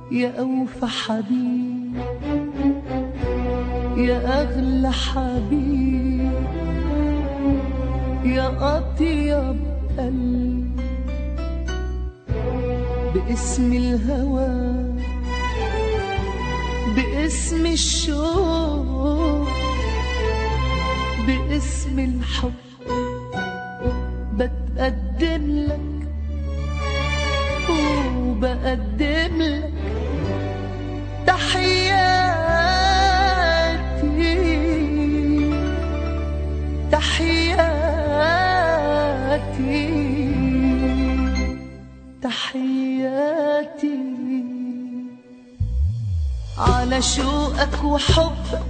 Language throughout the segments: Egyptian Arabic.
يا أوفى حبيب يا أغلى حبيب يا أطيب قلب باسم الهوى باسم الشوق باسم الحب بتقدم لك وبقدم لك تحياتي تحياتي تحياتي على شوقك وحبك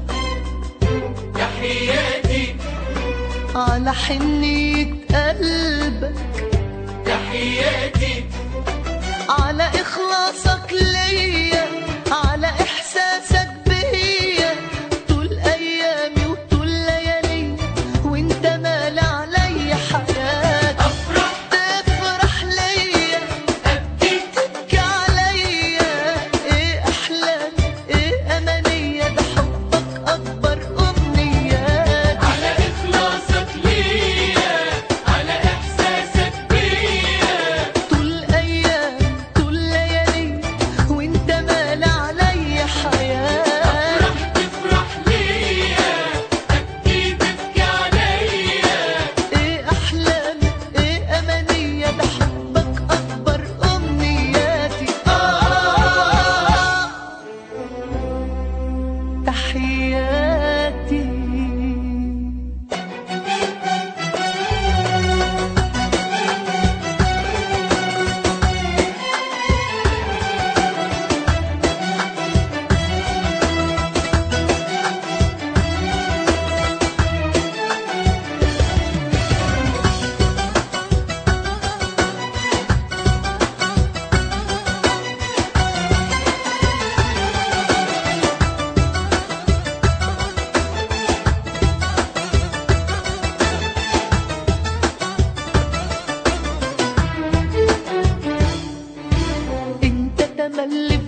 تحياتي على حنية قلبك تحياتي على إخلاصك ليا على إحساسك بيا طول أيامي وطول ليالي وانت مال عليا حياتي أفرح تفرح ليا أبكي تبكي عليا ايه أحلامي ايه أمانية ده حبك أكبر أمنياتي على إخلاصك ليا على إحساسك بيا طول أيام طول ليالي وانت مال عليا حياتي أفرح تفرح ليا أبكي تبكي عليا ايه احلامي ايه امانية ده حبك اكبر امنياتي آه تحياتي انت تملي